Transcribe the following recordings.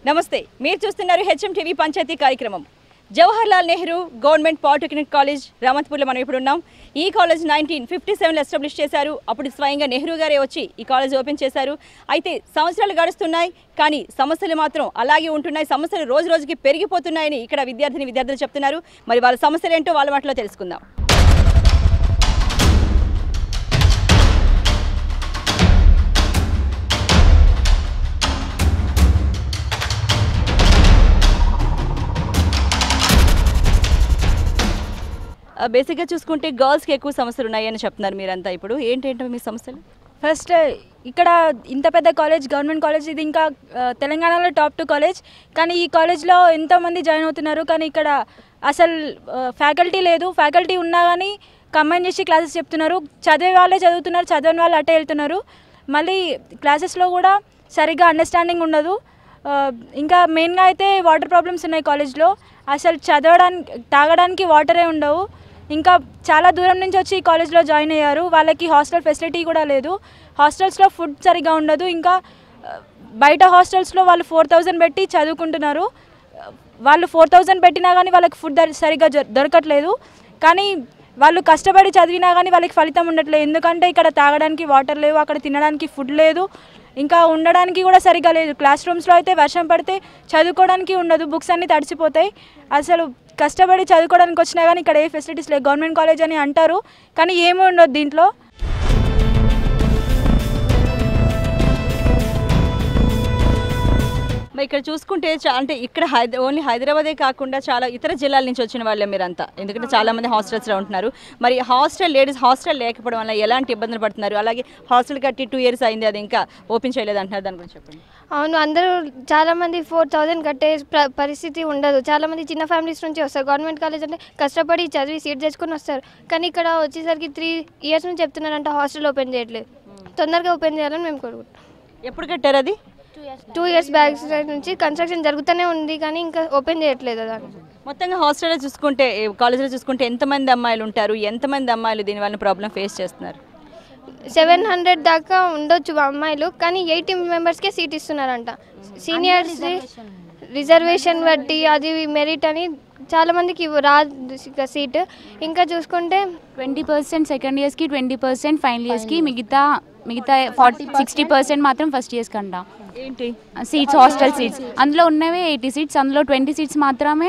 నమస్తే మీరు చూస్తున్నారు హెచ్ఎం టీవీ పంచాయతీ కార్యక్రమం Jawahar Lal Nehru government polytechnic college రామత్పూర్లో మనం ఇప్పుడు ఉన్నాం ఈ కాలేజ్ నైన్టీన్ ఫిఫ్టీ సెవెన్లో ఎస్టాబ్లిష్ చేశారు అప్పుడు స్వయంగా నెహ్రూ గారే వచ్చి ఈ కాలేజ్ ఓపెన్ చేశారు అయితే సంవత్సరాలు గడుస్తున్నాయి కానీ సమస్యలు మాత్రం అలాగే ఉంటున్నాయి సమస్యలు రోజు రోజుకి పెరిగిపోతున్నాయని ఇక్కడ విద్యార్థిని విద్యార్థులు చెప్తున్నారు మరి వాళ్ళ సమస్యలు ఏంటో వాళ్ళ మాటలో తెలుసుకుందాం ఆ, బేసిక్గా చూసుకుంటే గర్ల్స్కి ఎక్కువ సమస్యలు ఉన్నాయని చెప్తున్నారు మీరంతా ఇప్పుడు ఏంటంటే మీ సమస్యలు ఫస్ట్ ఇక్కడ ఇంత పెద్ద కాలేజ్ గవర్నమెంట్ కాలేజ్ ఇది ఇంకా ఆ, తెలంగాణలో టాప్ టూ కాలేజ్ కానీ ఈ కాలేజ్లో ఎంతోమంది జాయిన్ అవుతున్నారు కానీ ఇక్కడ అసలు ఫ్యాకల్టీ లేదు ఫ్యాకల్టీ ఉన్నా కానీ కంబైన్ చేసి క్లాసెస్ చెప్తున్నారు చదివే వాళ్ళే చదువుతున్నారు చదవని వాళ్ళు అటే వెళ్తున్నారు మళ్ళీ క్లాసెస్లో కూడా సరిగ్గా అండర్స్టాండింగ్ ఉండదు ఆ, ఇంకా మెయిన్గా అయితే వాటర్ ప్రాబ్లమ్స్ ఉన్నాయి కాలేజ్లో అసలు చదవడానికి తాగడానికి వాటరే ఉండవు ఇంకా చాలా దూరం నుంచి వచ్చి ఈ కాలేజ్లో జాయిన్ అయ్యారు వాళ్ళకి హాస్టల్ ఫెసిలిటీ కూడా లేదు హాస్టల్స్లో ఫుడ్ సరిగా ఉండదు ఇంకా ఆ, బయట హాస్టల్స్లో వాళ్ళు ఫోర్ థౌజండ్ పెట్టి చదువుకుంటున్నారు ఆ, వాళ్ళు ఫోర్ థౌజండ్ పెట్టినా కానీ వాళ్ళకి ఫుడ్ దొరి- సరిగా జ- దొరకట్లేదు కానీ వాళ్ళు కష్టపడి చదివినా కానీ వాళ్ళకి ఫలితం ఉండట్లేదు ఎందుకంటే ఇక్కడ తాగడానికి వాటర్ లేవు అక్కడ తినడానికి ఫుడ్ లేదు ఇంకా ఉండడానికి కూడా సరిగా లేదు క్లాస్ రూమ్స్లో అయితే వర్షం పడితే చదువుకోవడానికి ఉండదు బుక్స్ అన్నీ తడిసిపోతాయి అసలు కష్టపడి చదువుకోవడానికి వచ్చినా కానీ ఇక్కడ ఏ ఫెసిలిటీస్ లేవు గవర్నమెంట్ కాలేజ్ అని అంటారు కానీ ఏమీ ఉండదు దీంట్లో మరి ఇక్కడ చూసుకుంటే చా- అంటే ఇక్కడ హైద ఓన్లీ హైదరాబాదే కాకుండా చాలా ఇతర జిల్లాల నుంచి వచ్చిన వాళ్ళే మీరంతా ఎందుకంటే చాలా మంది హాస్టల్స్లో ఉంటున్నారు మరి హాస్టల్ లేడీస్ హాస్టల్ లేకపోవడం వల్ల ఎలాంటి ఇబ్బందులు పడుతున్నారు అలాగే హాస్టల్ కట్టి టూ ఇయర్స్ అయింది అది ఇంకా ఓపెన్ చేయలేదు అంటున్నారు దాని గురించి చెప్పండి అవును అందరూ చాలా మంది ఫోర్ థౌజండ్ కట్టే ప్ర- పరిస్థితి ఉండదు చాలా మంది చిన్న ఫ్యామిలీస్ నుంచి వస్తారు గవర్నమెంట్ కాలేజ్ అంటే కష్టపడి చదివి సీట్ తెచ్చుకొని వస్తారు కానీ ఇక్కడ వచ్చేసరికి త్రీ ఇయర్స్ నుంచి చెప్తున్నారంట హాస్టల్ ఓపెన్ చేయట్లేదు తొందరగా ఓపెన్ చేయాలని మేము కోరుకుంటాం ఎప్పుడు కట్టారు అది టూ ఇయర్స్ బ్యాక్ సైడ్ నుంచి కన్స్ట్రక్షన్ జరుగుతూనే ఉంది కానీ ఇంకా ఓపెన్ చేయట్లేదు దాన్ని మొత్తంగా హాస్టల్లో చూసుకుంటే ఏ, కాలేజీలో చూసుకుంటే ఎంతమంది అమ్మాయిలు ఉంటారు ఎంతమంది అమ్మాయిలు దీనివల్ల ప్రాబ్లం ఫేస్ చేస్తున్నారు సెవెన్ హండ్రెడ్ దాకా ఉండొచ్చు అమ్మాయిలు కానీ ఎయిటీ మెంబర్స్కే సీట్ ఇస్తున్నారంట సీనియర్స్ రిజర్వేషన్ బట్టి అది మెరిట్ అని చాలా మందికి ఇవ్వ- రాదు ఇక సీట్ ఇంకా చూసుకుంటే ట్వంటీ పర్సెంట్ సెకండ్ ఇయర్స్కి ట్వంటీ పర్సెంట్ ఫైనల్ ఇయర్స్కి మిగతా మిగతా ఫార్టీ సిక్స్టీ పర్సెంట్ మాత్రం ఫస్ట్ ఇయర్స్కి అంట ఏంటి సీట్స్ హాస్టల్ సీట్స్ అందులో ఉన్నవే ఎయిటీ సీట్స్ అందులో ట్వంటీ సీట్స్ మాత్రమే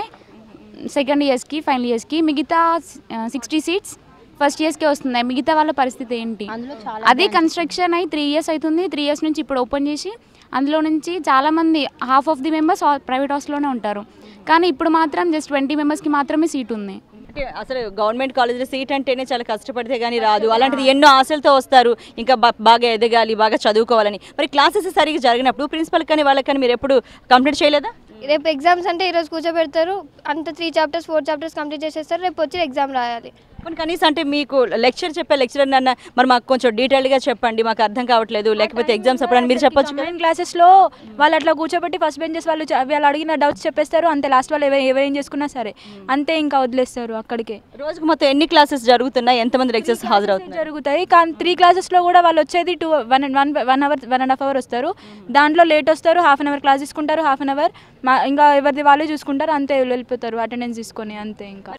సెకండ్ ఇయర్స్కి ఫైనల్ ఇయర్స్కి మిగతా సిక్స్టీ సీట్స్ ఫస్ట్ ఇయర్స్కే వస్తున్నాయి మిగతా వాళ్ళ పరిస్థితి ఏంటి అదే కన్స్ట్రక్షన్ అయి త్రీ ఇయర్స్ అవుతుంది త్రీ ఇయర్స్ నుంచి ఇప్పుడు ఓపెన్ చేసి అందులో నుంచి చాలామంది half of the members private హాస్టల్లోనే ఉంటారు కానీ ఇప్పుడు మాత్రం జస్ట్ ట్వంటీ మెంబర్స్కి మాత్రమే సీట్ ఉంది అంటే అసలు గవర్నమెంట్ కాలేజీలో సీట్ అంటేనే చాలా కష్టపడితే కానీ రాదు అలాంటిది ఎన్నో ఆశలతో వస్తారు ఇంకా బా- బాగా ఎదగాలి బాగా చదువుకోవాలని మరి క్లాసెస్ సరిగ్గా జరిగినప్పుడు ప్రిన్సిపల్ కానీ వాళ్ళకి కానీ మీరు ఎప్పుడు కంప్లీట్ చేయలేదా రేపు ఎగ్జామ్స్ అంటే ఈరోజు కూర్చోబెడతారు అంత three chapters four chapters complete చేసేస్తారు రేపు వచ్చి ఎగ్జామ్ రాయాలి కొన్ని కనీసం అంటే మీకు లెక్చర్ చెప్పే లెక్చరర్ అన్న మరి మాకు కొంచెం డీటెయిల్గా చెప్పండి మాకు అర్థం కావట్లేదు లేకపోతే ఎగ్జామ్స్ అప్పుడు మీరు చెప్పొచ్చు కదా కంబైన్ క్లాసెస్లో వాళ్ళు అట్లా కూర్చోబెట్టి ఫస్ట్ బెంచెస్ వాళ్ళు చ- వాళ్ళు అడిగిన డౌట్స్ చెప్పేస్తారు అంతే లాస్ట్ వాళ్ళు ఎవరు ఎవరేం చేసుకున్నా సరే అంతే ఇంకా వదిలేస్తారు అక్కడికే రోజుకు మొత్తం ఎన్ని క్లాసెస్ జరుగుతున్నాయి ఎంతమంది లెక్చర్స్ హాజరవుతున్నారు జరుగుతాయి కానీ త్రీ క్లాసెస్లో కూడా వాళ్ళు వచ్చేది two one one one hour one and half hour వస్తారు దాంట్లో లేట్ వస్తారు హాఫ్ అన్ అవర్ క్లాస్ తీసుకుంటారు హాఫ్ అన్ అవర్ మా ఇంకా ఎవరిది వాళ్ళే చూసుకుంటారు అంతే వెళ్ళిపోతారు అటెండెన్స్ తీసుకొని అంతే ఇంకా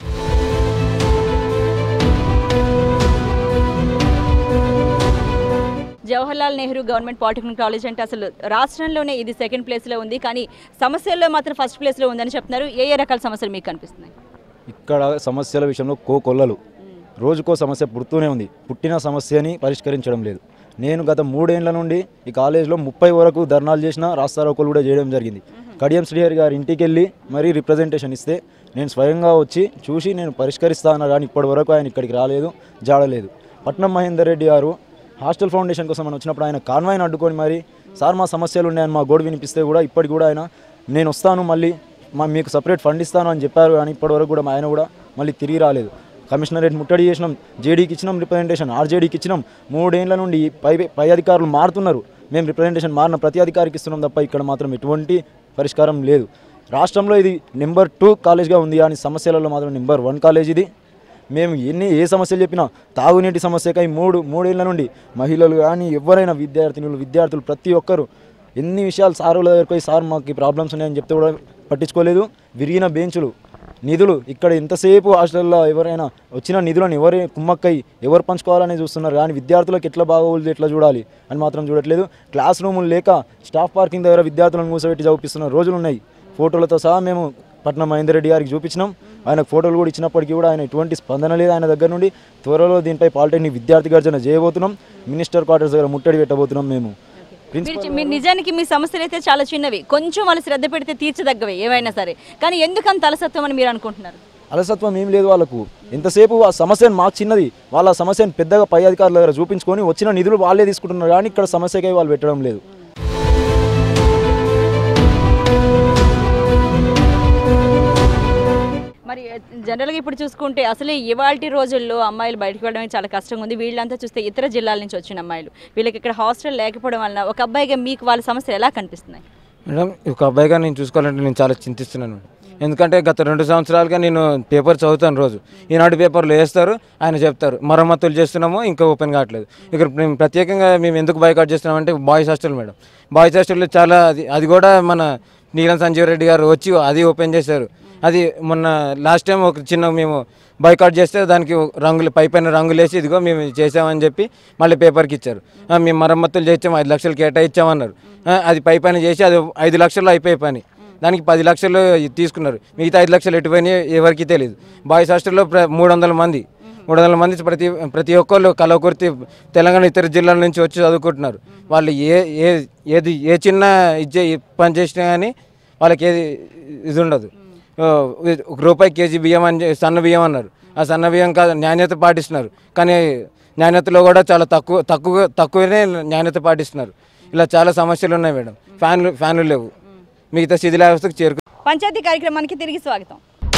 Jawaharlal Nehru government polytechnic college అంటే అసలు రాష్ట్రంలోనే ఇది సెకండ్ ప్లేస్లో ఉంది కానీ సమస్యల్లో మాత్రం ఫస్ట్ ప్లేస్లో ఉందని చెప్తున్నారు ఏ ఏ రకాల సమస్యలు మీకు కనిపిస్తున్నాయి ఇక్కడ సమస్యల విషయంలో కోకొల్లలు రోజుకో సమస్య పుడుతూనే ఉంది పుట్టిన సమస్యని పరిష్కరించడం లేదు నేను గత మూడేళ్ల నుండి ఈ కాలేజీలో ముప్పై వరకు ధర్నాలు చేసిన రాస్తారోకోలు కూడా చేయడం జరిగింది కడియం శ్రీహరి గారి ఇంటికి వెళ్ళి మరీ రిప్రజెంటేషన్ ఇస్తే నేను స్వయంగా వచ్చి చూసి నేను పరిష్కరిస్తాను కానీ ఇప్పటి వరకు ఆయన ఇక్కడికి రాలేదు జాడలేదు పట్నం మహేందర్ రెడ్డి గారు హాస్టల్ ఫౌండేషన్ కోసం మనం వచ్చినప్పుడు ఆయన కాన్వాయ్ని అడ్డుకొని మరి సార్ మా సమస్యలు ఉన్నాయని మా గోడు వినిపిస్తే కూడా ఇప్పటికి కూడా ఆయన నేను వస్తాను మళ్ళీ మా మీకు సపరేట్ ఫండ్ ఇస్తాను అని చెప్పారు కానీ ఇప్పటివరకు కూడా ఆయన కూడా మళ్ళీ తిరిగి రాలేదు కమిషనరేట్ ముట్టడి చేసినాం జేడీకి ఇచ్చినాం రిప్రజెంటేషన్ ఆర్జేడీకి ఇచ్చినాం మూడేళ్ల నుండి ఈ పై పై అధికారులు మారుతున్నారు మేము రిప్రజెంటేషన్ మారిన ప్రతి అధికారికి ఇస్తున్నాం తప్ప ఇక్కడ మాత్రం ఎటువంటి పరిష్కారం లేదు రాష్ట్రంలో ఇది నెంబర్ టూ కాలేజ్గా ఉంది కానీ సమస్యలలో మాత్రం నెంబర్ వన్ కాలేజ్ ఇది మేము ఎన్ని ఏ సమస్యలు చెప్పినా తాగునీటి సమస్యకై మూడు మూడేళ్ల నుండి మహిళలు కానీ ఎవరైనా విద్యార్థినులు విద్యార్థులు ప్రతి ఒక్కరు ఎన్ని విషయాలు సార్ వాళ్ళ దగ్గరికి పోయి సార్ మాకు ఈ ప్రాబ్లమ్స్ ఉన్నాయని చెప్తే కూడా పట్టించుకోలేదు విరిగిన బెంచులు నిధులు ఇక్కడ ఎంతసేపు హాస్టల్లో ఎవరైనా వచ్చిన నిధులను ఎవరు కుమ్మక్కై ఎవరు పంచుకోవాలని చూస్తున్నారు కానీ విద్యార్థులకు ఎట్లా బాగోగులు ఎట్లా చూడాలి అని మాత్రం చూడట్లేదు క్లాస్ రూములు లేక స్టాఫ్ పార్కింగ్ దగ్గర విద్యార్థులను మూసబెట్టి చదివిస్తున్న రోజులు ఉన్నాయి ఫోటోలతో సహా మేము పట్నం మహేందర్ రెడ్డి గారికి చూపించినాం ఆయనకు ఫోటోలు కూడా ఇచ్చినప్పటికీ కూడా ఆయన ఎటువంటి స్పందన లేదు ఆయన దగ్గర నుండి త్వరలో దీనిపై పాలిటెక్నిక్ విద్యార్థి గర్జన చేయబోతున్నాం మినిస్టర్ క్వార్టర్స్ దగ్గర ముట్టడి పెట్టబోతున్నాం మేము మీరు చి- మీరు నిజానికి మీ సమస్యలు అయితే చాలా చిన్నవి కొంచెం వాళ్ళు శ్రద్ధ పెడితే తీర్చదగ్గవే ఏవైనా సరే కానీ ఎందుకు అంత అలసత్వం అని మీరు అనుకుంటున్నారు అలసత్వం ఏం లేదు వాళ్ళకు ఎంతసేపు ఆ సమస్యను మాకు చిన్నది వాళ్ళ ఆ సమస్యను పెద్దగా పై అధికారుల దగ్గర చూపించుకొని వచ్చిన నిధులు వాళ్ళే తీసుకుంటున్నారు కానీ ఇక్కడ సమస్యకై వాళ్ళు పెట్టడం లేదు మరి జనరల్గా ఇప్పుడు చూసుకుంటే అసలు ఇవాళ రోజుల్లో అమ్మాయిలు బయటకు వెళ్ళడమే చాలా కష్టంగా ఉంది వీళ్ళంతా చూస్తే ఇతర జిల్లాల నుంచి వచ్చిన అమ్మాయిలు వీళ్ళకి ఇక్కడ హాస్టల్ లేకపోవడం వలన ఒక అబ్బాయిగా మీకు వాళ్ళ సమస్యలు ఎలా కనిపిస్తున్నాయి మేడం ఒక అబ్బాయిగా నేను చూసుకోవాలంటే నేను చాలా చింతిస్తున్నాను మేడం ఎందుకంటే గత రెండు సంవత్సరాలుగా నేను పేపర్ చదువుతాను రోజు ఈనాడు పేపర్లో వేస్తారు ఆయన చెప్తారు మరమ్మతులు చేస్తున్నాము ఇంకా ఓపెన్ కావట్లేదు ఇక్కడ మేము ప్రత్యేకంగా మేము ఎందుకు బైకాట్ చేస్తున్నామంటే బాయ్స్ హాస్టల్ మేడం బాయ్స్ హాస్టల్లో చాలా అది అది కూడా మన నీలం సంజీవ్ రెడ్డి గారు వచ్చి అది ఓపెన్ చేశారు అది మొన్న లాస్ట్ టైం ఒక చిన్న మేము బైకాట్ చేస్తే దానికి రంగులు పై పైన రంగులు వేసి ఇదిగో మేము చేసామని చెప్పి మళ్ళీ పేపర్కి ఇచ్చారు ఆ, మేము మరమ్మతులు చేసాము ఐదు లక్షలు కేటాయించామన్నారు ఆ, అది పై పైన చేసి అది ఐదు లక్షల్లో అయిపోయే పని దానికి పది లక్షలు తీసుకున్నారు మిగతా ఐదు లక్షలు ఎటుపోయినాయి ఎవరికి తెలియదు బాయ్స్ హాస్టల్లో ప్ర- మూడు వందల మంది మూడు వందల మంది ప్రతి ప్రతి ఒక్కళ్ళు కలవకుర్తి తెలంగాణ ఇతర జిల్లాల నుంచి వచ్చి చదువుకుంటున్నారు వాళ్ళు ఏ ఏ ఏది ఏ చిన్న ఇచ్చే పని చేసినా కానీ వాళ్ళకి ఏది ఇది ఉండదు ఓ, ఒక రూపాయి కేజీ బియ్యం అని చె- సన్న బియ్యం అన్నారు ఆ సన్న బియ్యం కాదు నాణ్యత పాటిస్తున్నారు కానీ నాణ్యతలో కూడా చాలా తక్కువ తక్కువ తక్కువనే నాణ్యత పాటిస్తున్నారు ఇలా చాలా సమస్యలు ఉన్నాయి మేడం ఫ్యాన్లు ఫ్యాన్లు లేవు మిగతా శిథిలావస్థకు చేరుకు పంచాయతీ కార్యక్రమానికి తిరిగి స్వాగతం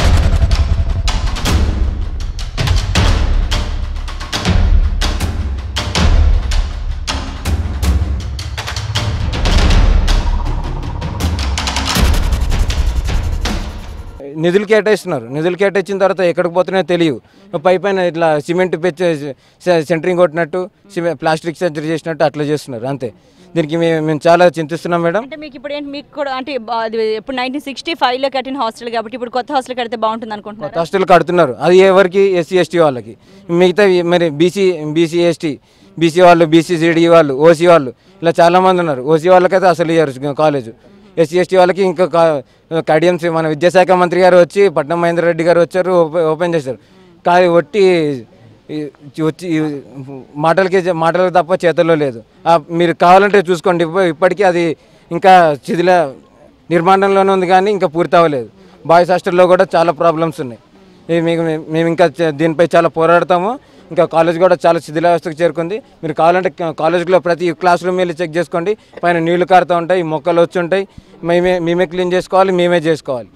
నిధులు కేటాయిస్తున్నారు నిధులు కేటాయించిన తర్వాత ఎక్కడికి పోతున్నాయో తెలియదు పై పైన ఇట్లా సిమెంట్ పెంచి సెంటరింగ్ కొట్టినట్టు సిమె ప్లాస్టిక్ సర్జరీ చేసినట్టు అట్లా చేస్తున్నారు అంతే దీనికి మేము మేము చాలా చింతిస్తున్నాం మేడం అంటే మీకు ఇప్పుడు ఏంటి మీకు కూడా అంటే బా- అది ఇప్పుడు నైన్టీన్ సిక్స్టీ ఫైవ్లో కట్టిన హాస్టల్ కాబట్టి ఇప్పుడు కొత్త హాస్టల్ కడితే బాగుంటుంది అనుకుంటున్నారు కొత్త హాస్టల్ కడుతున్నారు అది ఎవరికి ఎస్సీ ఎస్టీ వాళ్ళకి మిగతా మరి బీసీ బీసీ ఎస్టీ బీసీ వాళ్ళు బీసీ సిడి వాళ్ళు ఓసీ వాళ్ళు ఇలా చాలామంది ఉన్నారు ఓసీ వాళ్ళకైతే అసలు ఇయ్యారు కాలేజ్ ఎస్సీ ఎస్టీ వాళ్ళకి ఇంకా కడియంస్ మన విద్యాశాఖ మంత్రి గారు వచ్చి పట్నం మహేందర్ రెడ్డి గారు వచ్చారు ఓపె- ఓపెన్ చేశారు కానీ ఒట్టి ఈ వచ్చి ఈ మాటలకి మాటలకు తప్ప చేతల్లో లేదు ఆ, మీరు కావాలంటే చూసుకోండి ఇప్ప- ఇప్పటికీ అది ఇంకా శిథిల నిర్మాణంలోనే ఉంది కానీ ఇంకా పూర్తి అవ్వలేదు బాయ్స్ హాస్టల్లో కూడా చాలా ప్రాబ్లమ్స్ ఉన్నాయి ఇవి మీకు మేము ఇంకా చ- దీనిపై చాలా పోరాడతాము ఇంకా కాలేజ్ కూడా చాలా శిథిలావస్థకు చేరుకుంది మీరు కావాలంటే క- కాలేజ్లో ప్రతి క్లాస్ రూమ్ వెళ్ళి చెక్ చేసుకోండి పైన నీళ్లు కారుతూ ఉంటాయి మొక్కలు వచ్చి ఉంటాయి మేమే మేమే క్లీన్ చేసుకోవాలి మేమే చేసుకోవాలి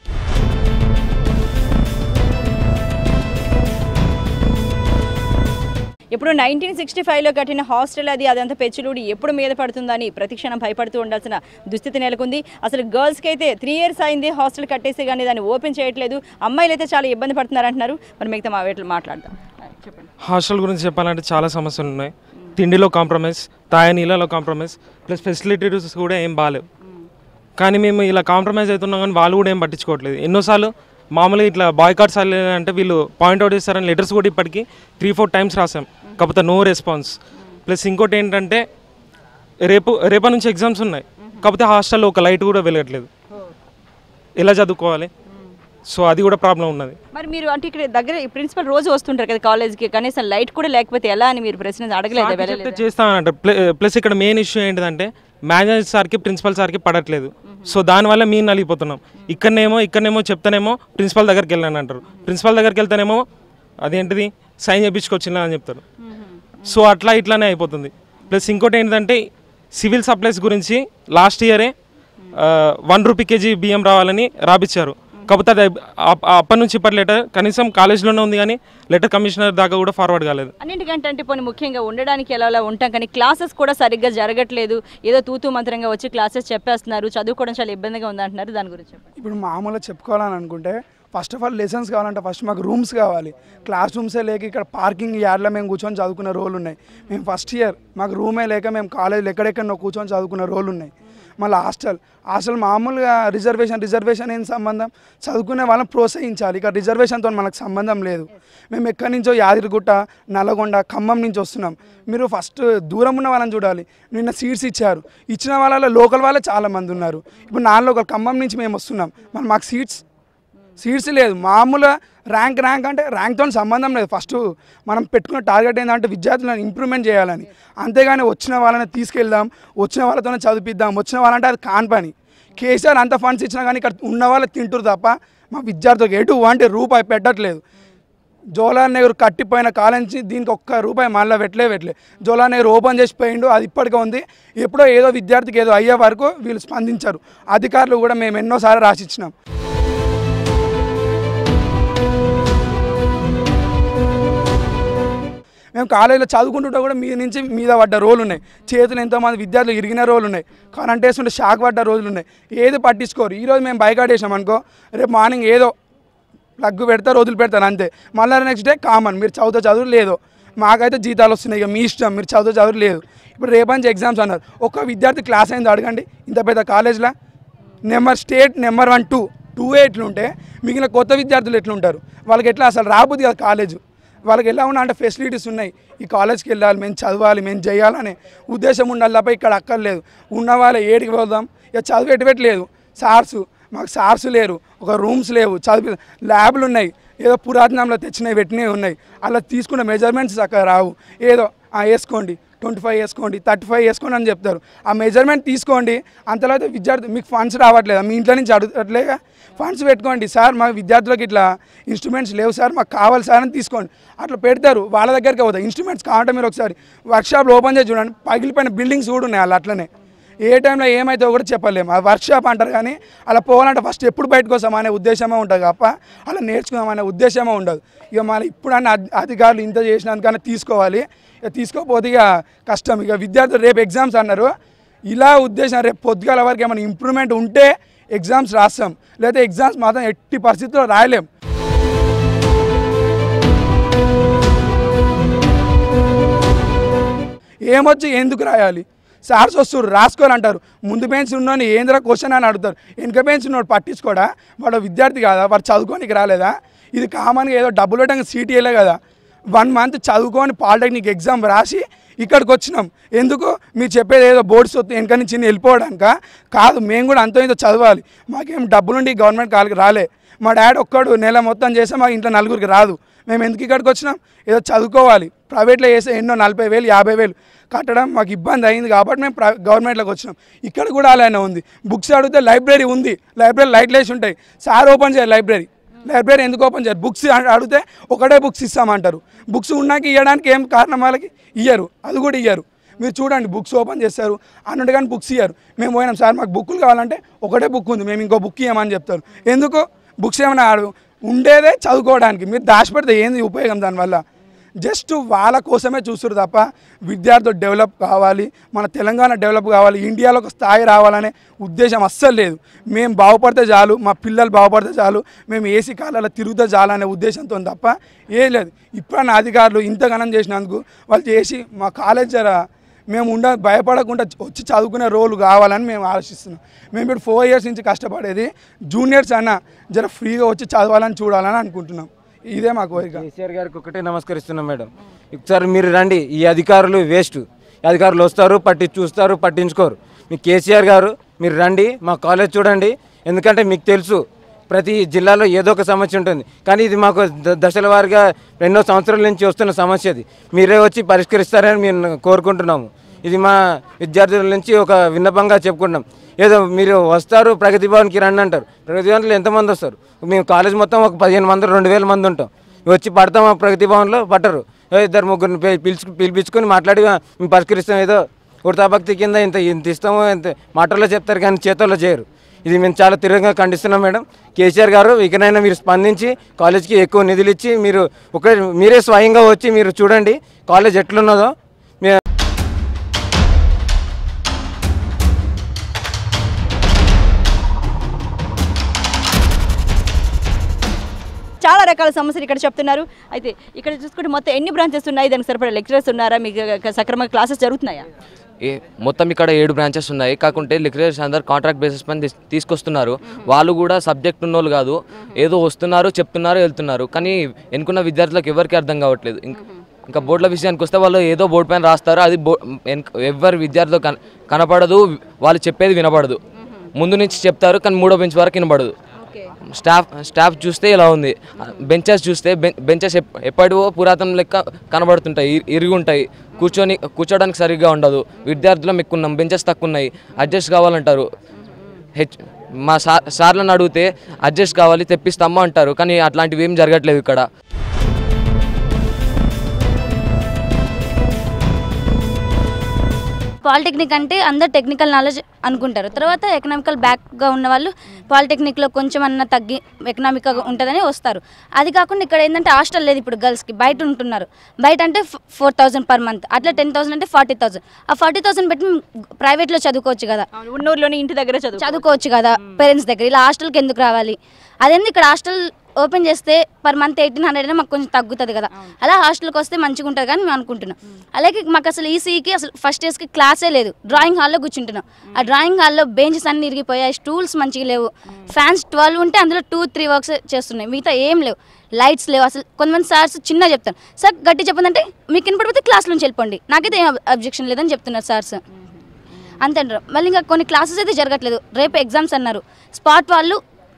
ఇప్పుడు నైన్టీన్ సిక్స్టీ ఫైవ్లో కట్టిన హాస్టల్ అది అదంతా పెచ్చులుడి ఎప్పుడు మీద పడుతుందని ప్రతిక్షణం భయపడుతూ ఉండాల్సిన దుస్థితి నెలకొంది అసలు గర్ల్స్కి అయితే త్రీ ఇయర్స్ అయింది హాస్టల్ కట్టేసి కానీ దాన్ని ఓపెన్ చేయట్లేదు అమ్మాయిలు అయితే చాలా ఇబ్బంది పడుతున్నారు అంటున్నారు మరి మిగతా మా వీటిలో మాట్లాడదాం చెప్పండి హాస్టల్ గురించి చెప్పాలంటే చాలా సమస్యలు ఉన్నాయి తిండిలో కాంప్రమైజ్ తాగే నీళ్ళలో కాంప్రమైజ్ ప్లస్ ఫెసిలిటీస్ కూడా ఏం బాగాలేవు కానీ మేము ఇలా కాంప్రమైజ్ అవుతున్నాం కానీ వాళ్ళు కూడా ఏం పట్టించుకోవట్లేదు ఎన్నోసార్లు మామూలుగా ఇట్లా బాయ్కాట్స్ అంటే వీళ్ళు పాయింట్అవుట్ చేస్తారని లెటర్స్ కూడా ఇప్పటికీ త్రీ ఫోర్ టైమ్స్ రాసాం కాకపోతే నో రెస్పాన్స్ ప్లస్ ఇంకోటి ఏంటంటే రేపు రేపటి నుంచి ఎగ్జామ్స్ ఉన్నాయి కాకపోతే హాస్టల్లో ఒక లైట్ కూడా వెలగట్లేదు ఎలా చదువుకోవాలి సో అది కూడా ప్రాబ్లం ఉన్నది మరి మీరు అంటే ఇక్కడ దగ్గర ప్రిన్సిపల్ రోజు వస్తుంటారు కదా కాలేజ్కి కనీసం లైట్ కూడా లేకపోతే ఎలా అని మీరు ప్రశ్న అడగలేదు సార్కి వెళ్ళలేదు చెప్తే చేస్తానంట ప్లస్ ఇక్కడ మెయిన్ ఇష్యూ ఏంటిదంటే మేనేజర్ సార్కి ప్రిన్సిపల్ సార్కి పడట్లేదు సో దానివల్ల మేము నలిగిపోతున్నాం ఇక్కడనేమో ఇక్కడనేమో చెప్తానేమో ప్రిన్సిపల్ దగ్గరికి వెళ్ళాను అంటారు ప్రిన్సిపల్ దగ్గరికి వెళ్తానేమో అదేంటిది సైన్ చేయించుకొచ్చిందా అని చెప్తారు సో అట్లా ఇట్లానే అయిపోతుంది ప్లస్ ఇంకోటి ఏంటంటే సివిల్ సప్లైస్ గురించి లాస్ట్ ఇయరే వన్ రూపీ కేజీ బియ్యం రావాలని రాపిచ్చారు కాకపోతే అది అప్ప- అప్పటి నుంచి ఇప్పటి లెటర్ కనీసం కాలేజ్లోనే ఉంది కానీ లెటర్ కమిషనర్ దాకా కూడా ఫార్వర్డ్ కాలేదు అన్నింటికంటే అంటే పోనీ ముఖ్యంగా ఉండడానికి ఎలా అలా ఉంటాం కానీ క్లాసెస్ కూడా సరిగ్గా జరగట్లేదు ఏదో తూతూ మంత్రంగా వచ్చి క్లాసెస్ చెప్పేస్తున్నారు చదువుకోవడం చాలా ఇబ్బందిగా ఉంది అంటున్నారు దాని గురించి చెప్పండి ఇప్పుడు మామూలుగా చెప్పుకోవాలని అనుకుంటే ఫస్ట్ ఆఫ్ ఆల్ లెసన్స్ కావాలంటే ఫస్ట్ మాకు రూమ్స్ కావాలి క్లాస్ రూమ్సే లేక ఇక్కడ పార్కింగ్ యార్డ్లో మేము కూర్చొని చదువుకున్న రోజులు ఉన్నాయి మేము ఫస్ట్ ఇయర్ మాకు రూమే లేక మేము కాలేజీలో ఎక్కడెక్కడో కూర్చొని చదువుకున్న రోజులు ఉన్నాయి మళ్ళీ హాస్టల్ హాస్టల్ మామూలుగా రిజర్వేషన్ రిజర్వేషన్ ఏం సంబంధం చదువుకునే వాళ్ళని ప్రోత్సహించాలి ఇక రిజర్వేషన్తో మనకు సంబంధం లేదు మేము ఎక్కడి నుంచో యాదగిరిగుట్ట నల్లగొండ ఖమ్మం నుంచి వస్తున్నాం మీరు ఫస్ట్ దూరం ఉన్న వాళ్ళని చూడాలి నిన్న సీట్స్ ఇచ్చారు ఇచ్చిన వాళ్ళలో లోకల్ వాళ్ళే చాలా మంది ఉన్నారు ఇప్పుడు నాన్ లోకల్ ఖమ్మం నుంచి మేము వస్తున్నాం మరి మాకు సీట్స్ సీట్స్ లేదు మామూలుగా ర్యాంక్ ర్యాంక్ అంటే ర్యాంక్తో సంబంధం లేదు ఫస్ట్ మనం పెట్టుకున్న టార్గెట్ ఏంటంటే విద్యార్థులను ఇంప్రూవ్మెంట్ చేయాలని అంతేగాని వచ్చిన వాళ్ళని తీసుకెళ్దాం వచ్చిన వాళ్ళతోనే చదివిద్దాం వచ్చిన వాళ్ళంటే అది కాని పని కేసీఆర్ అంత ఫండ్స్ ఇచ్చినా కానీ ఇక్కడ ఉన్న వాళ్ళు తింటారు తప్ప మా విద్యార్థులకు ఎటు అంటే రూపాయి పెట్టట్లేదు జోలార్ నగర్ కట్టిపోయిన కాలం నుంచి దీనికి ఒక్క రూపాయి మళ్ళీ పెట్టలే పెట్టలే జోలార్ నగర్ ఓపెన్ చేసి పోయిండు అది ఇప్పటికే ఉంది ఎప్పుడో ఏదో విద్యార్థికి ఏదో అయ్యే వరకు వీళ్ళు స్పందించారు అధికారులు కూడా మేము ఎన్నోసార్లు రాసిచ్చినాం మేము కాలేజీలో చదువుకుంటుంటే కూడా మీ నుంచి మీద పడ్డ రోజులు ఉన్నాయి చేతులు ఎంతోమంది విద్యార్థులు ఇరిగిన రోజులు ఉన్నాయి కరెంట్ వేస్తుంటే షాక్ పడ్డ రోజులు ఉన్నాయి ఏది పట్టించుకోరు ఈరోజు మేము బైకాట్ వేసాం అనుకో రేపు మార్నింగ్ ఏదో ప్లగ్ పెడతారు వదిలి పెడతారు అంతే మళ్ళీ నెక్స్ట్ డే కామన్ మీరు చదువుతా చదువు లేదు మాకైతే జీతాలు వస్తున్నాయి ఇక మీ ఇష్టం మీరు చదువు చదువు లేదు ఇప్పుడు రేపంచి ఎగ్జామ్స్ అన్నారు ఒక్క విద్యార్థి క్లాస్ అయింది అడగండి ఇంత పెద్ద కాలేజ్లో number state number one two two ఎట్లుంటే మిగిలిన కొత్త విద్యార్థులు ఎట్లుంటారు వాళ్ళకి ఎట్లా అసలు రాబోద్ది కదా కాలేజు వాళ్ళకి ఎలా ఉన్నా అంటే ఫెసిలిటీస్ ఉన్నాయి ఈ కాలేజ్కి వెళ్ళాలి మేము చదవాలి మేము చేయాలనే ఉద్దేశం ఉండాలి తప్ప ఇక్కడ అక్కర్లేదు ఉన్న వాళ్ళే ఏడికి వెళ్దాం ఇక చదువు ఎటుపెట్టలేదు సార్సు మాకు సార్స్ లేరు ఒక రూమ్స్ లేవు చదివి ల్యాబ్లు ఉన్నాయి ఏదో పురాతనంలో తెచ్చినవి పెట్టినవి ఉన్నాయి అలా తీసుకున్న మెజర్మెంట్స్ అక్కడ రావు ఏదో "ఆ, వేసుకోండి ట్వంటీ ఫైవ్ వేసుకోండి థర్టీ ఫైవ్ వేసుకోండి అని చెప్తారు ఆ మెజర్మెంట్ తీసుకోండి అంతలో అయితే విద్యార్థి మీకు ఫండ్స్ రావట్లేదు మీ ఇంట్లో నుంచి అడుగుతట్లేగా ఫండ్స్ పెట్టుకోండి సార్ మా విద్యార్థులకు ఇట్లా ఇన్స్ట్రుమెంట్స్ లేవు సార్ మాకు కావాలి సార్ అని తీసుకోండి అట్లా పెడతారు వాళ్ళ దగ్గరికి అవుతాయి ఇన్స్ట్రుమెంట్స్ కావాలంటే మీరు ఒకసారి వర్క్షాప్లో ఓపెన్ చేసి చూడండి పగిలిపోయిన బిల్డింగ్స్ కూడా ఉన్నాయి అలా అట్లనే ఏ టైంలో ఏమైతే కూడా చెప్పలేము ఆ వర్క్షాప్ అంటారు కానీ అలా పోవాలంటే ఫస్ట్ ఎప్పుడు బయటకు వస్తాం అనే ఉద్దేశమే ఉంటుంది తప్ప అలా నేర్చుకుందాం అనే ఉద్దేశమే ఉండదు ఇక మళ్ళీ ఇప్పుడన్నా అధి- అధికారులు ఇంత చేసినందుకన్నా తీసుకోవాలి ఇక తీసుకోకపోతే ఇక కష్టం ఇక విద్యార్థులు రేపు ఎగ్జామ్స్ అన్నారు ఇలా ఉద్దేశం రేపు పొద్దుగాల వరకు ఏమైనా ఇంప్రూవ్మెంట్ ఉంటే ఎగ్జామ్స్ రాస్తాం లేకపోతే ఎగ్జామ్స్ మాత్రం ఎట్టి పరిస్థితుల్లో రాయలేం ఏమొచ్చి ఎందుకు రాయాలి సార్స్ వస్తారు రాసుకోని అంటారు ముందు బెంచ్ ఉన్నోని ఏంద్రా క్వశ్చన్ అని అడుగుతారు వెనక బెంచ్ ఉన్నోడు పట్టించుకోడా వాడు విద్యార్థి కాదా వాడు చదువుకోనికి రాలేదా ఇది కామన్గా ఏదో డబ్బులు పెట్టడానికి సీట్ ఇవ్వలే కదా వన్ మంత్ చదువుకొని పాలిటెక్నిక్ ఎగ్జామ్ రాసి ఇక్కడికి వచ్చినాం ఎందుకు మీరు చెప్పేది ఏదో బోర్డ్స్ వస్తే వెనక నుంచి వెళ్ళిపోవడానిక కాదు మేము కూడా అంతో ఇంతో చదవాలి మాకేం డబ్బులుండి గవర్నమెంట్ కాళ్ళకి రాలే మా డాడీ ఒక్కడు నెల మొత్తం చేస్తే మా ఇంట్లో నలుగురికి రాదు మేము ఎందుకు ఇక్కడికి వచ్చినాం ఏదో చదువుకోవాలి ప్రైవేట్లో చేస్తే ఎన్నో నలభై వేలు యాభై వేలు కట్టడం మాకు ఇబ్బంది అయింది కాబట్టి మేము ప్రైవే గవర్నమెంట్లోకి వచ్చినాం ఇక్కడ కూడా అలానే ఉంది బుక్స్ అడిగితే లైబ్రరీ ఉంది లైబ్రరీ లైట్లు వేసి ఉంటాయి సార్ ఓపెన్ చేయాలి లైబ్రరీ లైబ్రరీ ఎందుకు ఓపెన్ చేయరు బుక్స్ అడిగితే ఒకటే బుక్స్ ఇస్తామంటారు బుక్స్ ఉన్నాక ఇవ్వడానికి ఏం కారణం వాళ్ళకి ఇయ్యరు అది కూడా ఇయ్యరు మీరు చూడండి బుక్స్ ఓపెన్ చేస్తారు అన్నట్టు కానీ బుక్స్ ఇయ్యరు మేము పోయినాం సార్ మాకు బుక్కులు కావాలంటే ఒకటే బుక్ ఉంది మేము ఇంకో బుక్ ఇవ్వమని చెప్తారు ఎందుకు బుక్స్ ఏమైనా ఆడు ఉండేదే చదువుకోవడానికి మీరు దాచిపెడితే ఏంది ఉపయోగం దానివల్ల జస్ట్ వాళ్ళ కోసమే చూస్తారు తప్ప విద్యార్థులు డెవలప్ కావాలి మన తెలంగాణ డెవలప్ కావాలి ఇండియాలో ఒక స్థాయి రావాలనే ఉద్దేశం అస్సలు లేదు మేము బాగుపడితే చాలు మా పిల్లలు బాగుపడితే చాలు మేము ఏసీ కాలాల్లో తిరుగుతే చాలు అనే ఉద్దేశంతో తప్ప ఏం లేదు ఇప్పుడన్నా అధికారులు ఇంతగానం చేసినందుకు వాళ్ళు చేసి మా కాలేజ్ జర మేము ఉండ భయపడకుండా వచ్చి చదువుకునే రోలు కావాలని మేము ఆలోచిస్తున్నాం మేము ఇప్పుడు ఫోర్ ఇయర్స్ నుంచి కష్టపడేది జూనియర్స్ అన్న జర ఫ్రీగా వచ్చి చదవాలని చూడాలని అనుకుంటున్నాం ఇదే మా కోరిక కేసీఆర్ గారికి ఒకటే నమస్కరిస్తున్నాం మేడం ఒకసారి మీరు రండి ఈ అధికారులు వేస్ట్ అధికారులు వస్తారు పట్టి చూస్తారు పట్టించుకోరు మీ కేసీఆర్ గారు మీరు రండి మా కాలేజ్ చూడండి ఎందుకంటే మీకు తెలుసు ప్రతి జిల్లాలో ఏదో ఒక సమస్య ఉంటుంది కానీ ఇది మాకు ద- దశల వారీగా ఎన్నో సంవత్సరాల నుంచి వస్తున్న సమస్య ఇది మీరే వచ్చి పరిష్కరిస్తారని మేము కోరుకుంటున్నాము ఇది మా విద్యార్థుల నుంచి ఒక విన్నపంగా చెప్పుకుంటున్నాం ఏదో మీరు వస్తారు ప్రగతి భవన్కి రండి అంటారు ప్రగతి భవన్లో ఎంతమంది వస్తారు మేము కాలేజ్ మొత్తం ఒక పదిహేను మంది రెండు వేల మంది ఉంటాం వచ్చి పడతాం ఆ ప్రగతి భవన్లో పట్టరు ఏ ఇద్దరు ముగ్గురిని పి- పిలుచు పిలిపించుకొని మాట్లాడి "ఆ, మేము పరిష్కరిస్తాం ఏదో ఉడతాభక్తి కింద ఇంత ఇంత ఇస్తామో ఇంత మాటల్లో చెప్తారు కానీ చేతుల్లో చేయరు ఇది మేము చాలా తీవ్రంగా ఖండిస్తున్నాం మేడం కేసీఆర్ గారు ఇకనైనా మీరు స్పందించి కాలేజ్కి ఎక్కువ నిధులు ఇచ్చి మీరు ఒక మీరే స్వయంగా వచ్చి మీరు చూడండి కాలేజ్ ఎట్లున్నదో మీ చాలా రకాల సమస్యలు ఇక్కడ చెప్తున్నారు అయితే ఇక్కడ చూసుకుంటే మొత్తం ఎన్ని బ్రాంచెస్ ఉన్నాయి దానికి సరిపడే లెక్చరర్స్ ఉన్నారా మీకు సక్రమంగా క్లాసెస్ జరుగుతున్నాయా ఏ మొత్తం ఇక్కడ ఏడు బ్రాంచెస్ ఉన్నాయి కాకుంటే లెక్చరర్స్ అందరు కాంట్రాక్ట్ బేసిస్ పైన తీస్- తీసుకొస్తున్నారు వాళ్ళు కూడా సబ్జెక్ట్ ఉన్నోళ్ళు కాదు ఏదో వస్తున్నారు చెప్తున్నారు వెళ్తున్నారు కానీ ఎన్నుకున్న విద్యార్థులకు ఎవరికి అర్థం కావట్లేదు ఇంక- ఇంకా బోర్డుల విషయానికి వస్తే వాళ్ళు ఏదో బోర్డు పైన రాస్తారు అది బో ఎన్- ఎవరి విద్యార్థులు కన కనపడదు వాళ్ళు చెప్పేది వినపడదు ముందు నుంచి చెప్తారు కానీ మూడో బెంచ్ వరకు వినపడదు స్టాఫ్ స్టాఫ్ చూస్తే ఇలా ఉంది బెంచెస్ చూస్తే బెంచెస్ ఎప్పటివో పురాతన లెక్క కనబడుతుంటాయి ఇరి- ఇరిగి ఉంటాయి కూర్చొని కూర్చోడానికి సరిగ్గా ఉండదు విద్యార్థులం ఎక్కువ ఉన్నాం బెంచెస్ తక్కువ ఉన్నాయి అడ్జస్ట్ కావాలంటారు హెచ్ మా సార్ సార్లను అడిగితే అడ్జస్ట్ కావాలి తెప్పిస్తామా అంటారు కానీ అట్లాంటివి ఏం జరగట్లేదు ఇక్కడ పాలిటెక్నిక్ అంటే అందరు టెక్నికల్ నాలెడ్జ్ అనుకుంటారు తర్వాత ఎకనామికల్ బ్యాక్గా ఉన్న వాళ్ళు పాలిటెక్నిక్లో కొంచెం అన్న తగ్గి ఎకనామిక్గా ఉంటుందని వస్తారు అది కాకుండా ఇక్కడ ఏంటంటే హాస్టల్ లేదు ఇప్పుడు గర్ల్స్కి బయట ఉంటున్నారు బయట అంటే ఫోర్ థౌసండ్ పర్ మంత్ అట్లా టెన్ థౌసండ్ అంటే ఫార్టీ థౌసండ్ ఆ ఫార్టీ థౌసండ్ పెట్టి ప్రైవేట్లో చదువుకోవచ్చు కదా ఉన్నూరులోని ఇంటి దగ్గర చదువు చదువుకోవచ్చు కదా పేరెంట్స్ దగ్గర ఇలా హాస్టల్కి ఎందుకు రావాలి అదేంది ఇక్కడ హాస్టల్ ఓపెన్ చేస్తే పర్ మంత్ ఎయిటీన్ హండ్రెడ్ అయినా మాకు కొంచెం తగ్గుతుంది కదా అలా హాస్టల్కి వస్తే మంచిగా ఉంటుంది కానీ మేము అనుకుంటున్నాం అలాగే మాకు అసలు ఈసీకి అసలు ఫస్ట్ ఇయర్స్కి క్లాసే లేదు డ్రాయింగ్ హాల్లో కూర్చుంటున్నాం ఆ డ్రాయింగ్ హాల్లో బెంచెస్ అన్ని ఇరిగిపోయాయి స్టూల్స్ మంచిగా లేవు ఫ్యాన్స్ ట్వెల్వ్ ఉంటే అందులో టూ త్రీ వర్క్స్ చేస్తున్నాయి మిగతా ఏం లేవు లైట్స్ లేవు అసలు కొంతమంది సార్స్ చిన్న చెప్తారు సార్ గట్టి చెప్పదంటే మీకు వినపడిపోతే క్లాస్ నుంచి వెళ్ళిపోండి నాకైతే ఏం అబ్జెక్షన్ లేదని చెప్తున్నారు సార్స్ అంతే అంటారు మళ్ళీ ఇంకా కొన్ని క్లాసెస్ అయితే జరగట్లేదు రేపు ఎగ్జామ్స్ అన్నారు స్పాట్ వాళ్ళు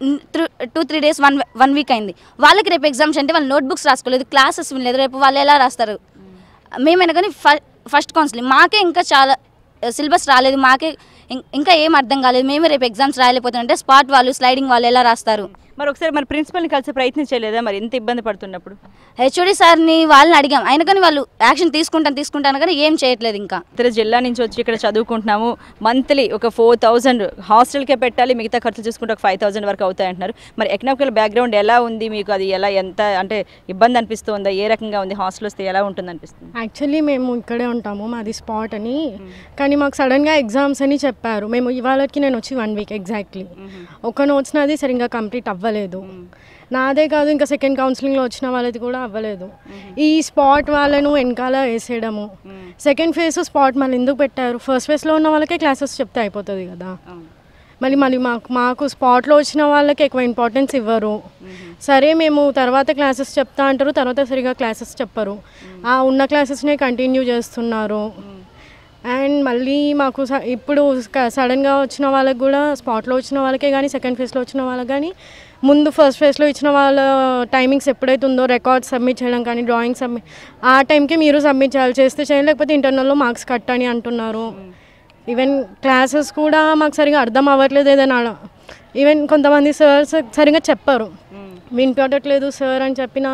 two three days one one week అయింది వాళ్ళకి రేపు ఎగ్జామ్స్ అంటే వాళ్ళు నోట్బుక్స్ రాసుకోలేదు క్లాసెస్ వినలేదు రేపు వాళ్ళు ఎలా రాస్తారు మేమైనా కానీ ఫస్ట్ కౌన్సిలింగ్ మాకే ఇంకా చాలా సిలబస్ రాలేదు మాకే ఇం- ఇంకా ఏం అర్థం కాలేదు మేమే రేపు ఎగ్జామ్స్ రాయలేకపోతున్నాం అంటే స్పాట్ వాళ్ళు స్లైడింగ్ వాళ్ళు ఎలా రాస్తారు మరి ఒకసారి మరి ప్రిన్సిపల్ని కలిసి ప్రయత్నం చేయలేదా మరి ఎంత ఇబ్బంది పడుతున్నప్పుడు హెచ్ఓడి సార్ని వాళ్ళని అడిగాం అయినా కానీ వాళ్ళు యాక్షన్ తీసుకుంటాను తీసుకుంటాను కానీ ఏం చేయట్లేదు ఇంకా ఇతర జిల్లా నుంచి వచ్చి ఇక్కడ చదువుకుంటున్నాము మంత్లీ ఒక ఫోర్ థౌజండ్ హాస్టల్కే పెట్టాలి మిగతా ఖర్చులు చూసుకుంటే ఒక ఫైవ్ థౌసండ్ వరకు అవుతాయి అంటున్నారు మరి ఎకనామికల్ బ్యాక్గ్రౌండ్ ఎలా ఉంది మీకు అది ఎలా ఎంత అంటే ఇబ్బంది అనిపిస్తుందా ఏ రకంగా ఉంది హాస్టల్ వస్తే ఎలా ఉంటుంది అనిపిస్తుంది యాక్చువల్లీ మేము ఇక్కడే ఉంటాము మాది స్పాట్ అని కానీ మాకు సడన్గా ఎగ్జామ్స్ అని చెప్పారు మేము ఇవాళకి నేను వచ్చి వన్ వీక్ ఎగ్జాక్ట్లీ ఒక నోట్స్ నాది సరిగ్గా కంప్లీట్ అవ్వలేదు నాదే కాదు ఇంకా సెకండ్ కౌన్సిలింగ్లో వచ్చిన వాళ్ళది కూడా అవ్వలేదు ఈ స్పాట్ వాళ్ళను వెనకాల వేసేయడము సెకండ్ ఫేజ్ స్పాట్ మళ్ళీ ఎందుకు పెట్టారు ఫస్ట్ ఫేజ్లో ఉన్న వాళ్ళకే క్లాసెస్ చెప్తే అయిపోతుంది కదా మళ్ళీ మళ్ళీ మాకు మాకు స్పాట్లో వచ్చిన వాళ్ళకి ఎక్కువ ఇంపార్టెన్స్ ఇవ్వరు సరే మేము తర్వాత క్లాసెస్ చెప్తా అంటారు తర్వాత సరిగా క్లాసెస్ చెప్పరు ఆ ఉన్న క్లాసెస్నే కంటిన్యూ చేస్తున్నారు అండ్ మళ్ళీ మాకు స- ఇప్పుడు సడన్గా వచ్చిన వాళ్ళకి కూడా స్పాట్లో వచ్చిన వాళ్ళకే కానీ సెకండ్ ఫేజ్లో వచ్చిన వాళ్ళకి కానీ ముందు ఫస్ట్ ఫేజ్లో ఇచ్చిన వాళ్ళ టైమింగ్స్ ఎప్పుడైతే ఉందో రికార్డ్స్ సబ్మిట్ చేయడం కానీ డ్రాయింగ్ సబ్మిట్ ఆ టైంకి మీరు సబ్మిట్ చేయాలి చేస్తే చేయండి లేకపోతే ఇంటర్నల్లో మార్క్స్ కట్ అని అంటున్నారు ఈవెన్ క్లాసెస్ కూడా మాకు సరిగా అర్థం అవ్వట్లేదు ఏదైనా ఈవెన్ కొంతమంది సార్స్ సరిగా చెప్పరు వినిపించట్లేదు సార్ అని చెప్పినా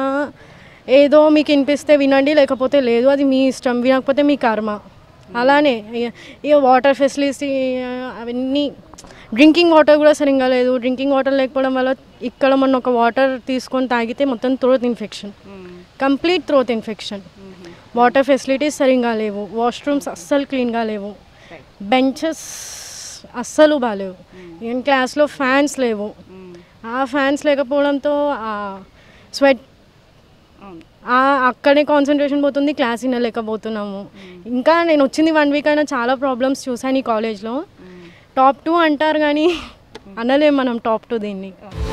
ఏదో మీకు వినిపిస్తే వినండి లేకపోతే లేదు అది మీ ఇష్టం వినకపోతే మీ కర్మ అలానే ఇక- ఇక వాటర్ ఫెసిలిటీ అవన్నీ డ్రింకింగ్ వాటర్ కూడా సరిగ్గా లేదు డ్రింకింగ్ వాటర్ లేకపోవడం వల్ల ఇక్కడ మొన్న ఒక వాటర్ తీసుకొని తాగితే మొత్తం throat infection complete throat infection water facilities సరిగ్గా లేవు వాష్రూమ్స్ అస్సలు క్లీన్గా లేవు బెంచెస్ అస్సలు బాగాలేవు ఈవెన్ క్లాస్లో ఫ్యాన్స్ లేవు ఆ ఫ్యాన్స్ లేకపోవడంతో ఆ స్వెట్ ఆ అక్కడే కాన్సన్ట్రేషన్ పోతుంది క్లాస్ వినలేకపోతున్నాము ఇంకా నేను వచ్చింది వన్ వీక్ అయినా చాలా ప్రాబ్లమ్స్ చూసాను ఈ కాలేజ్లో టాప్ టూ అంటారు కానీ అనలేం మనం టాప్ టూ దీన్ని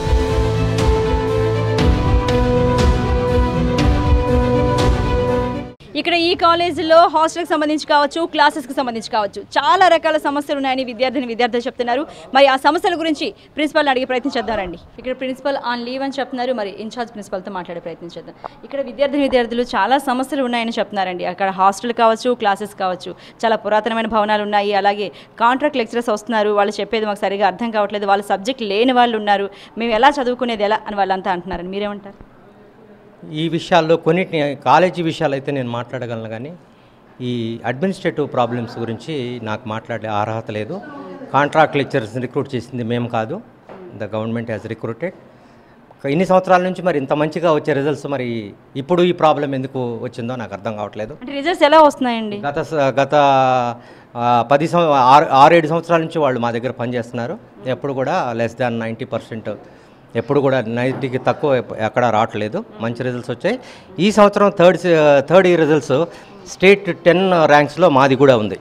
ఇక్కడ ఈ కాలేజీలో హాస్టల్కి సంబంధించి కావచ్చు క్లాసెస్కి సంబంధించి కావచ్చు చాలా రకాల సమస్యలు ఉన్నాయని విద్యార్థిని విద్యార్థులు చెప్తున్నారు మరి ఆ సమస్యల గురించి ప్రిన్సిపల్ని అడిగే ప్రయత్నం చేద్దామండి ఇక్కడ ప్రిన్సిపల్ ఆన్ లీవ్ అని చెప్తున్నారు మరి ఇన్ఛార్జ్ ప్రిన్సిపల్తో మాట్లాడే ప్రయత్నం చేద్దాం ఇక్కడ విద్యార్థిని విద్యార్థులు చాలా సమస్యలు ఉన్నాయని చెప్తున్నారండి అక్కడ హాస్టల్ కావచ్చు క్లాసెస్ కావచ్చు చాలా పురాతనమైన భవనాలు ఉన్నాయి అలాగే కాంట్రాక్ట్ లెక్చరర్స్ వస్తున్నారు వాళ్ళు చెప్పేది మాకు సరిగా అర్థం కావట్లేదు వాళ్ళ సబ్జెక్ట్ లేని వాళ్ళు ఉన్నారు మేము ఎలా చదువుకునేది ఎలా అని వాళ్ళంతా అంటున్నారని మీరేమంటారు ఈ విషయాల్లో కొన్నిటిని కాలేజీ విషయాలు అయితే నేను మాట్లాడగలను కానీ ఈ అడ్మినిస్ట్రేటివ్ ప్రాబ్లమ్స్ గురించి నాకు మాట్లాడే అర్హత లేదు కాంట్రాక్ట్ లెక్చరర్స్ రిక్రూట్ చేసింది మేము కాదు ద గవర్నమెంట్ హ్యాస్ రిక్రూటెడ్ ఇన్ని సంవత్సరాల నుంచి మరి ఇంత మంచిగా వచ్చే రిజల్ట్స్ మరి ఇప్పుడు ఈ ప్రాబ్లం ఎందుకు వచ్చిందో నాకు అర్థం కావట్లేదు అంటే రిజల్ట్స్ ఎలా వస్తున్నాయండి గత స- గత ఆ, పది సం ఆరు ఆరేడు సంవత్సరాల నుంచి వాళ్ళు మా దగ్గర పనిచేస్తున్నారు ఎప్పుడు కూడా లెస్ దాన్ నైంటీ పర్సెంట్ ఎప్పుడు కూడా నైంటీకి తక్కువ ఎప్ప- ఎక్కడా రావట్లేదు మంచి రిజల్ట్స్ వచ్చాయి ఈ సంవత్సరం third third year results state ten ర్యాంక్స్లో మాది కూడా ఉంది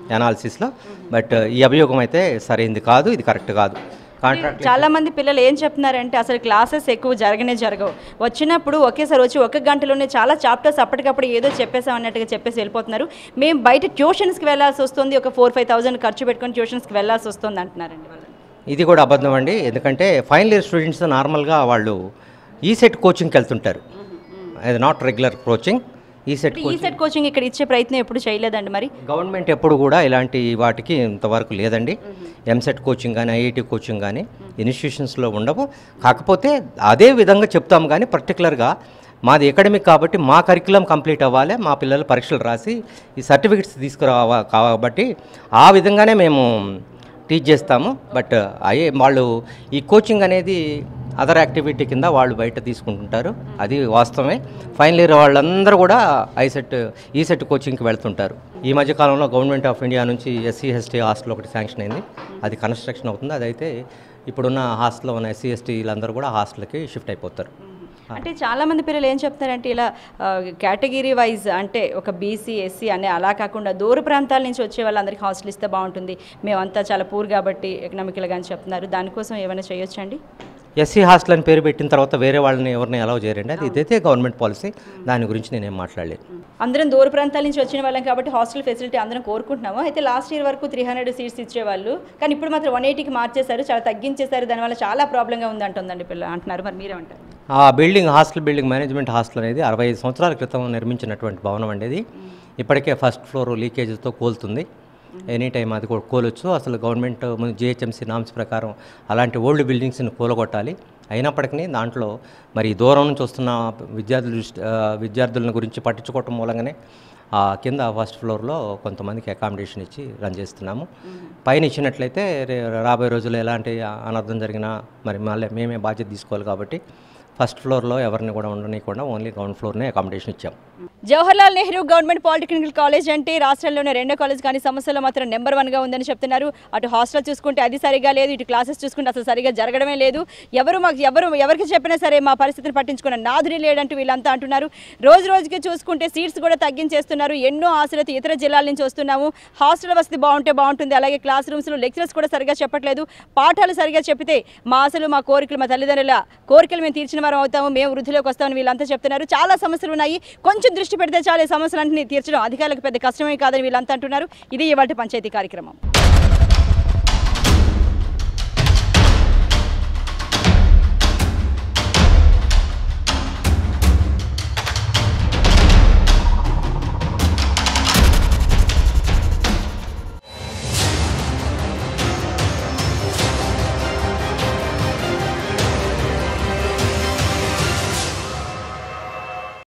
అనాలిసిస్లో బట్ ఈ అభియోగం అయితే సరైంది కాదు ఇది కరెక్ట్ కాదు కాంట్రాక్ట్ చాలా మంది పిల్లలు ఏం చెప్తున్నారంటే అసలు క్లాసెస్ ఎక్కువ జరగనే జరగవు వచ్చినప్పుడు ఒకేసారి వచ్చి ఒక గంటలోనే చాలా చాప్టర్స్ అప్పటికప్పుడు ఏదో చెప్పేసాం అన్నట్టుగా చెప్పేసి వెళ్ళిపోతున్నారు మేము బయట ట్యూషన్స్కి వెళ్ళాల్సి వస్తుంది ఒక ఫోర్ ఫైవ్ థౌసండ్ ఖర్చు పెట్టుకొని ట్యూషన్స్కి వెళ్ళాల్సి వస్తుంది అంటున్నారండి వాళ్ళు ఇది కూడా అబద్ధం అండి ఎందుకంటే ఫైనల్ ఇయర్ స్టూడెంట్స్ నార్మల్గా వాళ్ళు ఈ సెట్ కోచింగ్కి వెళ్తుంటారు అది నాట్ రెగ్యులర్ కోచింగ్ ఈ సెట్ ఈ సెట్ కోచింగ్ ఇక్కడ ఇచ్చే ప్రయత్నం ఎప్పుడు చేయలేదండి మరి గవర్నమెంట్ ఎప్పుడు కూడా ఇలాంటి వాటికి ఇంతవరకు లేదండి ఎంసెట్ కోచింగ్ కానీ ఐఐటి కోచింగ్ కానీ ఇన్స్టిట్యూషన్స్లో ఉండవు కాకపోతే అదే విధంగా చెప్తాం కానీ పర్టికులర్గా మాది ఎకడమిక్ కాబట్టి మా కరికులం కంప్లీట్ అవ్వాలి మా పిల్లలు పరీక్షలు రాసి ఈ సర్టిఫికెట్స్ తీసుకురావా కాబట్టి ఆ విధంగానే మేము టీచ్ చేస్తాము బట్ అయ్యే వాళ్ళు ఈ కోచింగ్ అనేది అదర్ యాక్టివిటీ కింద వాళ్ళు బయట తీసుకుంటుంటారు అది వాస్తవమే ఫైనల్ ఇయర్ వాళ్ళందరూ కూడా ఐసెట్ ఈసెట్ కోచింగ్కి వెళ్తుంటారు ఈ మధ్య కాలంలో గవర్నమెంట్ ఆఫ్ ఇండియా నుంచి ఎస్సీ ఎస్టీ హాస్టల్ ఒకటి శాంక్షన్ అయింది అది కన్స్ట్రక్షన్ అవుతుంది అదైతే ఇప్పుడున్న హాస్టల్లో ఉన్న ఎస్సీ ఎస్టీలందరూ కూడా హాస్టల్కి షిఫ్ట్ అయిపోతారు అంటే చాలా మంది పిల్లలు ఏం చెప్తారంటే ఇలా కేటగిరీ వైజ్ అంటే ఒక బీసీ ఎస్సీ అనే అలా కాకుండా దూర ప్రాంతాల నుంచి వచ్చే వాళ్ళందరికీ హాస్టల్ ఇస్తే బాగుంటుంది మేమంతా చాలా పూర్ కాబట్టి ఎకనామికల్గా అని చెప్తున్నారు దానికోసం ఏమైనా చేయొచ్చండి ఎస్సీ హాస్టల్ అని పేరు పెట్టిన తర్వాత వేరే వాళ్ళని ఎవరిని అలౌ చేయరండి అది ఇదైతే గవర్నమెంట్ పాలసీ దాని గురించి నేనేం మాట్లాడలేదు అందరం దూర ప్రాంతాల నుంచి వచ్చిన వాళ్ళం కాబట్టి హాస్టల్ ఫెసిలిటీ అందరం కోరుకుంటున్నాము అయితే లాస్ట్ ఇయర్ వరకు త్రీ హండ్రెడ్ సీట్స్ ఇచ్చేవాళ్ళు కానీ ఇప్పుడు మాత్రం వన్ ఎయిటీకి మార్చేశారు చాలా తగ్గించేశారు దానివల్ల చాలా ప్రాబ్లంగా ఉంది అంటుందండి పిల్ల అంటున్నారు మరి మీరేమంటారు ఆ building hostel building management hostel అనేది అరవై ఐదు సంవత్సరాల క్రితం నిర్మించినటువంటి భవనం అండి ఇది ఇప్పటికే ఫస్ట్ ఫ్లోర్ లీకేజ్తో కోలుతుంది ఎనీ టైం అది కూడా కోలొచ్చు అసలు గవర్నమెంట్ జిహెచ్ఎంసీ నామ్స్ ప్రకారం అలాంటి ఓల్డ్ బిల్డింగ్స్ని కూలగొట్టాలి అయినప్పటికీ దాంట్లో మరి దూరం నుంచి వస్తున్న విద్యార్థుల దృష్టి ఆ, విద్యార్థుల గురించి పట్టించుకోవటం మూలంగానే ఆ కింద ఫస్ట్ ఫ్లోర్లో కొంతమందికి అకామిడేషన్ ఇచ్చి రన్ చేస్తున్నాము పైన ఇచ్చినట్లయితే రే- రాబోయే రోజుల్లో ఎలాంటి అనర్థం జరిగినా మరి మళ్ళీ మేమే బాధ్యత తీసుకోవాలి కాబట్టి ఫస్ట్ ఫ్లోర్లో ఎవరిని కూడా ఉండనీయకుండా ఓన్లీ గ్రౌండ్ ఫ్లోర్నే అకామిడేషన్ ఇచ్చాం Jawaharlal Nehru government polytechnical college అంటే రాష్ట్రంలోనే రెండో కాలేజ్ కానీ సమస్యలో మాత్రం నెంబర్ వన్గా ఉందని చెప్తున్నారు అటు హాస్టల్ చూసుకుంటే అది సరిగా లేదు ఇటు క్లాసెస్ చూసుకుంటే అసలు సరిగా జరగడమే లేదు ఎవరు మాకు ఎవరు ఎవరికి చెప్పినా సరే మా పరిస్థితిని పట్టించుకున్న నాదుని లేడంటూ వీళ్ళంతా అంటున్నారు రోజు రోజుకి చూసుకుంటే సీట్స్ కూడా తగ్గించేస్తున్నారు ఎన్నో ఆశలతో ఇతర జిల్లాల నుంచి వస్తున్నాము హాస్టల్ వసతి బాగుంటే బాగుంటుంది అలాగే క్లాస్ రూమ్స్లో లెక్చరర్స్ కూడా సరిగా చెప్పట్లేదు పాఠాలు సరిగా చెప్పితే మా ఆశలు మా కోరికలు మా తల్లిదండ్రుల కోరికలు మేము తీర్చిన వారం అవుతాము మేము వృద్ధిలోకి వస్తామని వీళ్ళంతా చెప్తున్నారు చాలా సమస్యలు ఉన్నాయి కొంచెం దృష్టి పెడితే చాలు ఈ సమస్యలన్నింటినీ తీర్చడం అధికారులకు పెద్ద కష్టమే కాదని వీళ్ళంతా అంటున్నారు ఇది ఇవాళ పంచాయతీ కార్యక్రమం